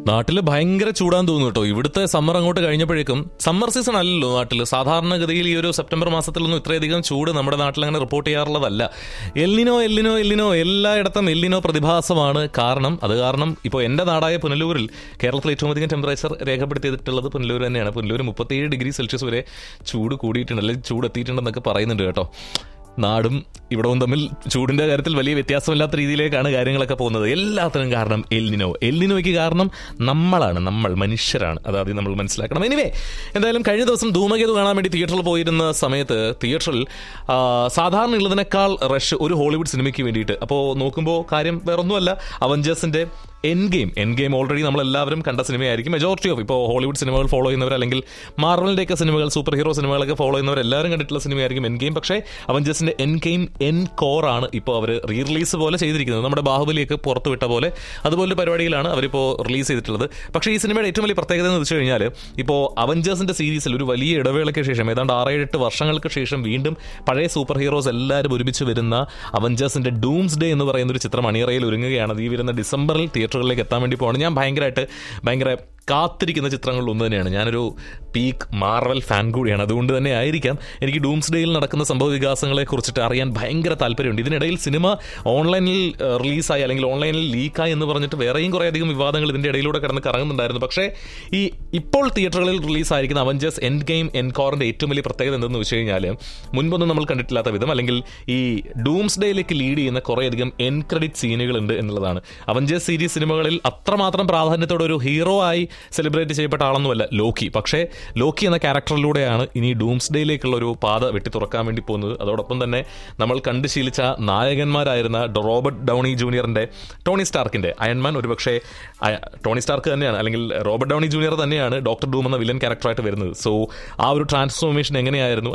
നാട്ടിൽ ഭയങ്കര ചൂടാന്ന് തോന്നുന്നു കേട്ടോ ഇവിടുത്തെ സമ്മർ അങ്ങോട്ട് കഴിഞ്ഞപ്പോഴേക്കും സമ്മർ സീസൺ അല്ലല്ലോ നാട്ടിൽ സാധാരണഗതിയിൽ ഈ ഒരു സെപ്റ്റംബർ മാസത്തിലൊന്നും ഇത്രയധികം ചൂട് നമ്മുടെ നാട്ടിൽ അങ്ങനെ റിപ്പോർട്ട് ചെയ്യാറുള്ളതല്ല എല്ലിനോ എല്ലിനോ എല്ലിനോ എല്ലായിടത്തും എല്ലിനോ പ്രതിഭാസമാണ് കാരണം അത് കാരണം ഇപ്പോൾ എൻ്റെ നാടായ പുനലൂരിൽ കേരളത്തിൽ ഏറ്റവും അധികം ടെമ്പറേച്ചർ രേഖപ്പെടുത്തിയിട്ടുള്ളത് പുനലൂർ തന്നെയാണ് പുനലൂർ മുപ്പത്തിയേഴ് ഡിഗ്രി സെൽഷ്യസ് വരെ ചൂട് കൂടിയിട്ടുണ്ട് അല്ലെങ്കിൽ ചൂട് എത്തിയിട്ടുണ്ടെന്നൊക്കെ പറയുന്നുണ്ട് കേട്ടോ നാടും ഇവിടവും തമ്മിൽ ചൂടിന്റെ കാര്യത്തിൽ വലിയ വ്യത്യാസമില്ലാത്ത രീതിയിലേക്കാണ് കാര്യങ്ങളൊക്കെ പോകുന്നത് എല്ലാത്തിനും കാരണം എല്ലിനോ എല്ലിനോയ്ക്ക് കാരണം നമ്മളാണ് നമ്മൾ മനുഷ്യരാണ് അത് ആദ്യം നമ്മൾ മനസ്സിലാക്കണം എനിവേ എന്തായാലും കഴിഞ്ഞ ദിവസം ധൂമകേതു കാണാൻ വേണ്ടി തിയേറ്ററിൽ പോയിരുന്ന സമയത്ത് തിയേറ്ററിൽ ആ, സാധാരണ ഉള്ളതിനേക്കാൾ റഷ് ഒരു ഹോളിവുഡ് സിനിമയ്ക്ക് വേണ്ടിയിട്ട് അപ്പോൾ നോക്കുമ്പോൾ കാര്യം വേറൊന്നുമല്ല അവഞ്ചേഴ്സിന്റെ endgame endgame already നമ്മളെല്ലാവരും കണ്ട സിനിമയായിരിക്കും മെജോറിറ്റി ഓഫ് ഇപ്പോൾ ഹോളിവുഡ് സിനിമകൾ ഫോളോ ചെയ്യുന്നവർ അല്ലെങ്കിൽ മാർവലിൻ്റെയൊക്കെ സിനിമകൾ സൂപ്പർ ഹീറോ സിനിമകളൊക്കെ ഫോളോ ചെയ്യുന്നവർ എല്ലാവരും കണ്ടിട്ടുള്ള സിനിമയായിരിക്കും എൻ ഗെയിം പക്ഷേ അവഞ്ചേഴ്സിന്റെ എൻ ഗെയിം എൻ കോർ ആണ് ഇപ്പോൾ അവർ റീ റിലീസ് പോലെ ചെയ്തിരിക്കുന്നത് നമ്മുടെ ബാഹുബലിയൊക്കെ പുറത്തു വിട്ട പോലെ അതുപോലൊരു പരിപാടിയിലാണ് അവരിപ്പോൾ റിലീസ് ചെയ്തിട്ടുള്ളത് പക്ഷേ ഈ സിനിമയുടെ ഏറ്റവും വലിയ പ്രത്യേകത എന്ന് വെച്ച് കഴിഞ്ഞാൽ ഇപ്പോൾ അവഞ്ചേഴ്സിന്റെ സീരീസിൽ ഒരു വലിയ ഇടവേളയ്ക്ക് ശേഷം ഏതാണ്ട് ആറേഴ് എട്ട് വർഷങ്ങൾക്ക് ശേഷം വീണ്ടും പഴയ സൂപ്പർ ഹീറോസ് എല്ലാവരും ഒരുമിച്ച് വരുന്ന അവഞ്ചേഴ്സിന്റെ ഡൂംസ് ഡേ എന്ന് പറയുന്ന ഒരു ചിത്രം അണിയറയിൽ ഒരുങ്ങുകയാണ് അത് ഈ വരുന്ന ഡിസംബറിൽ തിയേറ്ററുകളിലേക്ക് എത്താൻ വേണ്ടി പോകണം ഞാൻ ഭയങ്കരമായിട്ട് ഭയങ്കര കാത്തിരിക്കുന്ന ചിത്രങ്ങളിൽ ഒന്ന് തന്നെയാണ് ഞാനൊരു പീക്ക് മാർവൽ ഫാൻ കൂടിയാണ് അതുകൊണ്ട് തന്നെ ആയിരിക്കാം എനിക്ക് ഡൂംസ് ഡേയിൽ നടക്കുന്ന സംഭവ വികാസങ്ങളെ കുറിച്ചിട്ട് അറിയാൻ ഭയങ്കര താല്പര്യമുണ്ട് ഇതിനിടയിൽ സിനിമ ഓൺലൈനിൽ ഏഹ്, റിലീസായി അല്ലെങ്കിൽ ഓൺലൈനിൽ ലീക്കായി എന്ന് പറഞ്ഞിട്ട് വേറെയും കുറേയധികം വിവാദങ്ങൾ ഇതിന്റെ ഇടയിലൂടെ കിടന്ന് കറങ്ങുന്നുണ്ടായിരുന്നു പക്ഷേ ഈ ഇപ്പോൾ തിയേറ്ററുകളിൽ റിലീസായിരിക്കുന്ന അവഞ്ചേഴ്സ് എൻഡ് ഗെയിം എൻകോറിന്റെ ഏറ്റവും വലിയ പ്രത്യേകത എന്തെന്ന് വെച്ച് കഴിഞ്ഞാൽ മുൻപൊന്നും നമ്മൾ കണ്ടിട്ടില്ലാത്ത വിധം അല്ലെങ്കിൽ ഈ ഡൂംസ് ഡേയിലേക്ക് ലീഡ് ചെയ്യുന്ന കുറേയധികം എൻ ക്രെഡിറ്റ് സീനുകൾ ഉണ്ട് എന്നുള്ളതാണ് അവഞ്ചേഴ്സ് സീരീസ് സിനിമകളിൽ അത്രമാത്രം പ്രാധാന്യത്തോടെ ഒരു ഹീറോ ആയി സെലിബ്രേറ്റ് ചെയ്യപ്പെട്ട ആളൊന്നുമല്ല ലോക്കി പക്ഷേ ലോക്കി എന്ന ക്യാരക്ടറിലൂടെയാണ് ഇനി ഡൂംസ് ഡേയിലേക്കുള്ള ഒരു പാത വെട്ടി തുറക്കാൻ വേണ്ടി പോകുന്നത് അതോടൊപ്പം തന്നെ നമ്മൾ കണ്ടു ശീലിച്ച നായകന്മാരായിരുന്ന റോബർട്ട് ഡൗണി ജൂനിയറിന്റെ ടോണി സ്റ്റാർക്കിന്റെ അയൺമാൻ ഒരുപക്ഷെ അയ- ടോണി സ്റ്റാർക്ക് തന്നെയാണ് അല്ലെങ്കിൽ റോബർട്ട് ഡൗണി ജൂനിയർ തന്നെയാണ് ഡോക്ടർ ഡൂം എന്ന വില്ലൻ ക്യാരക്ടറായിട്ട് വരുന്നത് സോ ആ ഒരു ട്രാൻസ്ഫോർമേഷൻ എങ്ങനെയായിരുന്നു